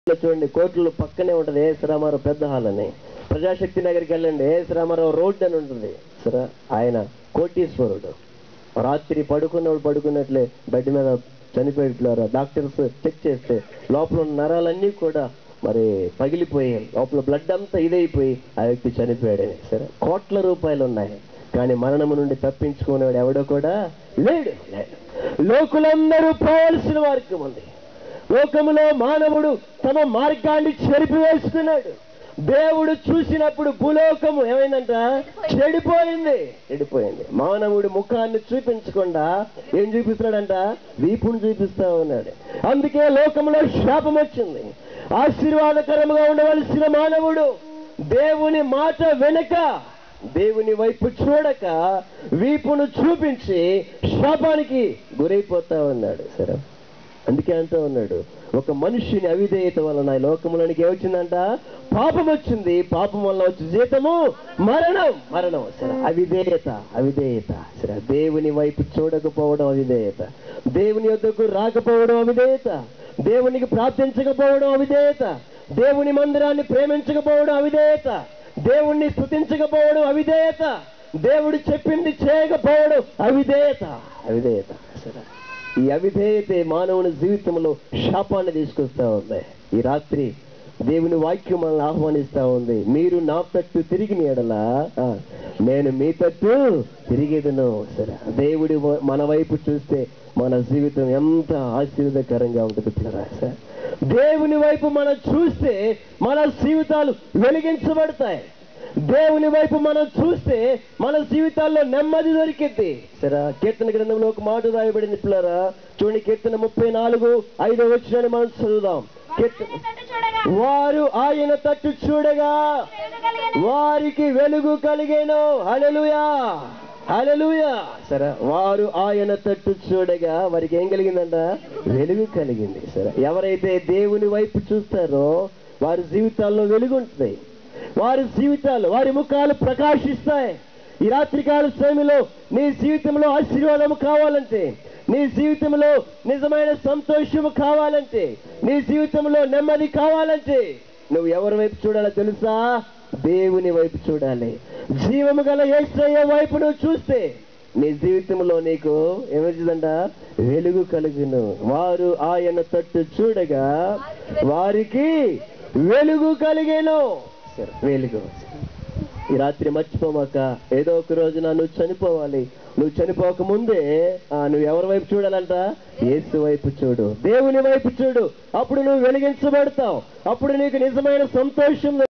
లో చూడండి కోర్టులు పక్కనే ఉంటది ఏఎస్ రామారావు పెద్ద హాల్ అని ప్రజాశక్తి నగర్కి వెళ్ళండి ఏఎస్ రామారావు రోడ్ అని ఉంటుంది సరే ఆయన కోటీశ్వరుడు రాత్రి పడుకున్నప్పుడు పడుకున్నట్లే బెడ్ మీద చనిపోయిట్లారు డాక్టర్స్ చెక్ చేస్తే లోపల ఉన్న నరాలన్నీ కూడా మరి పగిలిపోయాయి లోపల బ్లడ్ అంతా ఇదైపోయి ఆ వ్యక్తి చనిపోయాడని సరే కోట్ల రూపాయలు ఉన్నాయి కానీ మరణము నుండి తప్పించుకునేవాడు ఎవడో కూడా లేడు లేడు లోకులందరూ పోవలసిన మార్గం ఉంది లోకములో మానవుడు తమ మార్గాన్ని చెరిపివేస్తున్నాడు దేవుడు చూసినప్పుడు భూలోకము ఏమైందంట చెడిపోయింది చెడిపోయింది మానవుడి ముఖాన్ని చూపించకుండా ఏం చూపిస్తున్నాడంట వీపును చూపిస్తా ఉన్నాడు అందుకే లోకంలో శాపం వచ్చింది ఆశీర్వాదకరముగా ఉండవలసిన మానవుడు దేవుని మాట వెనుక దేవుని వైపు చూడక వీపును చూపించి శాపానికి గురైపోతా ఉన్నాడు సరే అందుకే అంటూ ఉన్నాడు ఒక మనిషిని అవిధేయత వలన ఈ లోకంలోనికి ఏమొచ్చిందంట పాపం వచ్చింది పాపం వల్ల వచ్చి జీతము మరణం మరణం సరే అవిధేయత అవిధేయత సరే దేవుని వైపు చూడకపోవడం అవిధేయత దేవుని యొద్దకు రాకపోవడం అవిధేయత దేవునికి ప్రార్థించకపోవడం అవిధేయత దేవుని మందిరాన్ని ప్రేమించకపోవడం అవిధేయత దేవుణ్ణి స్తుతించకపోవడం అవిధేయత దేవుడు చెప్పింది చేయకపోవడం అవిధేయత అవిధేయత సరే ఈ అవిధేయతే మానవుని జీవితంలో శాపాన్ని తీసుకొస్తా ఉంది ఈ రాత్రి దేవుని వాక్యం మనల్ని ఆహ్వానిస్తా ఉంది మీరు నా తట్టు తిరిగి ఎడలా ఆ, నేను మీ తట్టు తిరిగేదను సరే దేవుడి వ- మన వైపు చూస్తే మన జీవితం ఎంత ఆశీర్వదకరంగా ఉంటుంది పిల్లరా సార్ దేవుని వైపు మనం చూస్తే మన జీవితాలు వెలిగించబడతాయి దేవుని వైపు మనం చూస్తే మన జీవితాల్లో నెమ్మది దొరికిద్ది సరే కీర్తన గ్రంథంలో ఒక మాట రాయబడింది పిల్లరా చూడండి కీర్తన ముప్పై నాలుగు ఐదో వచ్చిన మనం చదువుదాం కీర్తన తట్టు చూడగా వారు ఆయన తట్టు చూడగా వెలుగగలిగెను. వారికి వెలుగు కలిగేను హల్లెలూయా హల్లెలూయా సరే వారు ఆయన తట్టు చూడగా వారికి ఏం కలిగిందంట వెలుగు కలిగింది సరే ఎవరైతే దేవుని వైపు చూస్తారో వారి జీవితాల్లో వెలుగు ఉంటుంది వారి జీవితాలు వారి ముఖాలు ప్రకాశిస్తాయి ఈ రాత్రికాల సమయంలో నీ జీవితంలో ఆశీర్వాదం కావాలంటే నీ జీవితంలో నిజమైన సంతోషము కావాలంటే నీ జీవితంలో నెమ్మది కావాలంటే నువ్వు ఎవరి వైపు చూడాలో తెలుసా దేవుని వైపు చూడాలి జీవము గల ఏసయ్య వైపు నువ్వు చూస్తే నీ జీవితంలో నీకు ఏమవుతుందంట వెలుగు కలుగును వారు ఆయన తట్టు చూడగా వారికి వెలుగు కలిగేను సరే, వెలుగు ఈ రాత్రి మర్చిపోమాక ఏదో ఒక రోజున నువ్వు చనిపోవాలి నువ్వు చనిపోక ముందే ఆ, నువ్వు ఎవరి వైపు చూడాలంట యేసు వైపు చూడు దేవుని వైపు చూడు అప్పుడు నువ్వు వెలిగించబడతావు అప్పుడు నీకు నిజమైన సంతోషం